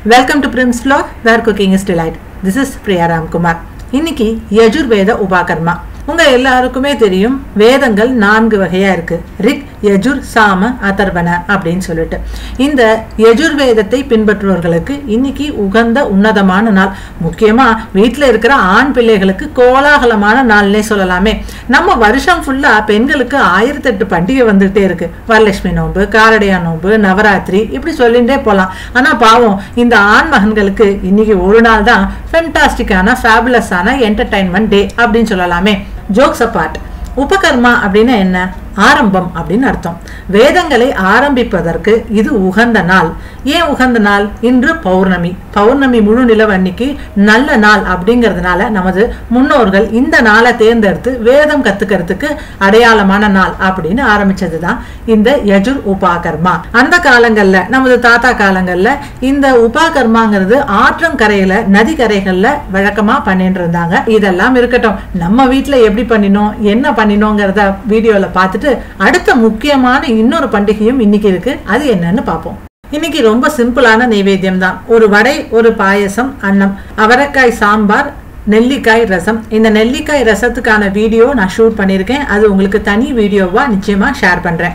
welcome to prince flow where cooking is delight this is Priya Ramkumar இன்னைக்கு யஜுர்வேத உபாகர்மா உங்க எல்லாருக்குமே தெரியும் வேதங்கள் நான்கு வகையா இருக்கு ரிக் யஜுர் சாம அதர்வன அப்படின்னு சொல்லிட்டு இந்த யஜுர்வேதத்தை பின்பற்றுபவர்களுக்கு இன்னைக்கு உகந்த உன்னதமான நாள் முக்கியமா வீட்டில் இருக்கிற ஆண் பிள்ளைகளுக்கு கோலாகலமான நாள்னே சொல்லலாமே நம்ம வருஷம் ஃபுல்லா பெண்களுக்கு ஆயிரத்தெட்டு பண்டிகை வந்துகிட்டே இருக்கு வரலட்சுமி நோன்பு காரடையா நோன்பு நவராத்திரி இப்படி சொல்லிகிட்டே போகலாம் ஆனா பாவம் இந்த ஆண் மகன்களுக்கு இன்னைக்கு ஒரு நாள் தான் ஃபென்டாஸ்டிக்கான ஃபேபுலஸான என்டர்டைன்மெண்ட் டே அப்படின்னு சொல்லலாமே ஜோக்ஸ் அப்பார்ட் உபகர்மா அப்படின்னா என்ன ஆரம்பம் அப்படின்னு அர்த்தம் வேதங்களை ஆரம்பிப்பதற்கு இது உகந்த நாள் ஏன் உகந்த நாள் இன்று பௌர்ணமி பௌர்ணமி முழு நிலவு அன்னைக்கு நல்ல நாள் அப்படிங்கிறதுனால நமது முன்னோர்கள் இந்த நாளை தேர்ந்தெடுத்து வேதம் கத்துக்கிறதுக்கு அடையாளமான நாள் அப்படின்னு ஆரம்பிச்சது தான் இந்த யஜுர் உபாகர்மா அந்த காலங்கள்ல நமது தாத்தா காலங்கள்ல இந்த உபாகர்மாங்கிறது ஆற்றங்கரையில நதி கரைகள்ல வழக்கமா பண்ணிட்டு இருந்தாங்க இதெல்லாம் இருக்கட்டும் நம்ம வீட்டுல எப்படி பண்ணினோம் என்ன பண்ணினோங்கிறத வீடியோல பார்த்துட்டு அடுத்த முக்கியமான இன்னொரு பண்டிகையும் இன்னைக்கு இருக்கு அது என்னன்னு பார்ப்போம் இன்னைக்கு ரொம்ப சிம்பிளான நைவேத்தியம் தான் ஒரு வடை ஒரு பாயசம் அன்னம் அவரைக்காய் சாம்பார் நெல்லிக்காய் ரசம் இந்த நெல்லிக்காய் ரசத்துக்கான வீடியோ நான் ஷூட் பண்ணியிருக்கேன் அது உங்களுக்கு தனி வீடியோவா நிச்சயமா ஷேர் பண்றேன்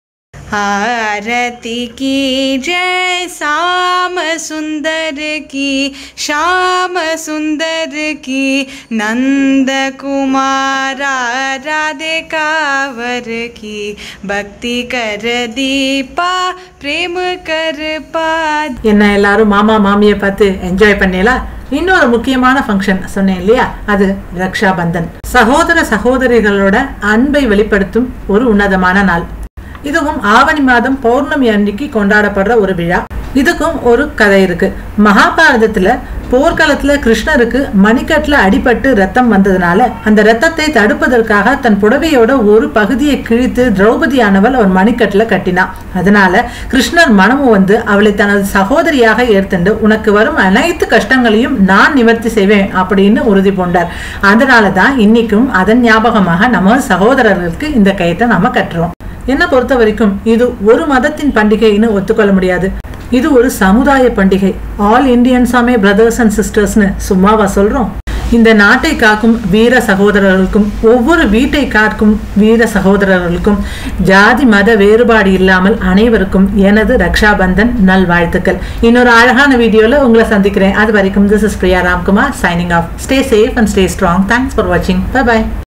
आरती की जय श्याम सुंदर की श्याम सुंदर की नंद कुमारा राधे कावर की भक्ति कर दीपा प्रेम कर पा என்ன எல்லாரும் மாமா மாமியை பார்த்து என்ஜாய் பண்ணீங்களா இன்னொரு முக்கியமான ஃபங்க்ஷன் சொன்னேன் இல்லையா அது ரக்ஷா பந்தன் சகோதர சகோதரிகளோட அன்பை வெளிப்படுத்தும் ஒரு உன்னதமான நாள் இதுவும் ஆவணி மாதம் பௌர்ணமி அன்னைக்கு கொண்டாடப்படுற ஒரு விழா இதுக்கும் ஒரு கதை இருக்கு மகாபாரதத்துல போர்க்காலத்துல கிருஷ்ணருக்கு மணிக்கட்டுல அடிபட்டு ரத்தம் வந்ததுனால அந்த ரத்தத்தை தடுப்பதற்காக தன் புடவையோட ஒரு பகுதியை கிழித்து திரௌபதியானவள் அவர் மணிக்கட்டுல கட்டினான் அதனால கிருஷ்ணர் மனமும் வந்து அவளை தனது சகோதரியாக ஏற்கண்டு உனக்கு வரும் அனைத்து கஷ்டங்களையும் நான் நிவர்த்தி செய்வேன் அப்படின்னு உறுதி பூண்டார் அதனால தான் இன்னைக்கும் அதன் ஞாபகமாக நம்ம சகோதரர்களுக்கு இந்த கயத்தை நம்ம கட்டுறோம் என்னை பொறுத்த வரைக்கும் இது ஒரு மதத்தின் பண்டிகைன்னு ஒத்துக்கொள்ள முடியாது இது ஒரு சமுதாய பண்டிகை ஆல் இந்தியன்ஸாமே பிரதர்ஸ் அண்ட் சிஸ்டர்ஸ்னு சும்மாவா சொல்றோம் இந்த நாட்டை காக்கும் வீர சகோதரர்களுக்கும் ஒவ்வொரு வீட்டை காக்கும் வீர சகோதரர்களுக்கும் ஜாதி மத வேறுபாடு இல்லாமல் அனைவருக்கும் எனது ரக்ஷாபந்தன் நல்வாழ்த்துக்கள் இன்னொரு அழகான வீடியோல உங்களை சந்திக்கிறேன் அது வரைக்கும் this is Priya Ramkumar signing off stay safe and stay strong thanks for வாட்சிங் பை பாய்